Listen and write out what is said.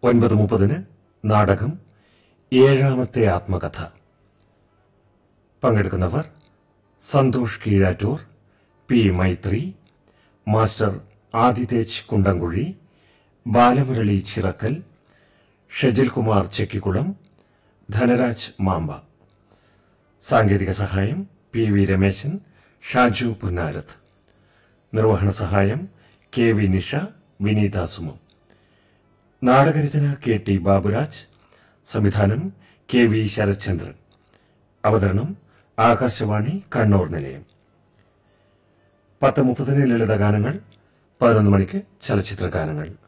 ഒൻപത് മുപ്പതിന് നാടകം ഏഴാമത്തെ ആത്മകഥ പങ്കെടുക്കുന്നവർ സന്തോഷ് കീഴാറ്റൂർ പി മൈത്രി മാസ്റ്റർ ആദിതേജ് കുണ്ടംകുഴി ബാലമുരളി ചിറക്കൽ ഷജിൽ കുമാർ ചെക്കിക്കുളം ധനരാജ് മാമ്പ സാങ്കേതിക സഹായം പി വി രമേശൻ ഷാജു പുന്നാരത്ത് നിർവഹണ സഹായം കെ വി നിഷ വിനീത സുമു നാടകരചന കെ ടി ബാബുരാജ് സംവിധാനം കെ വി ശരത്ചന്ദ്രൻ അവതരണം ആകാശവാണി കണ്ണൂർ നിലയം പത്ത് മുപ്പതിന് ലളിതഗാനങ്ങൾ പതിനൊന്ന് മണിക്ക് ചലച്ചിത്ര ഗാനങ്ങൾ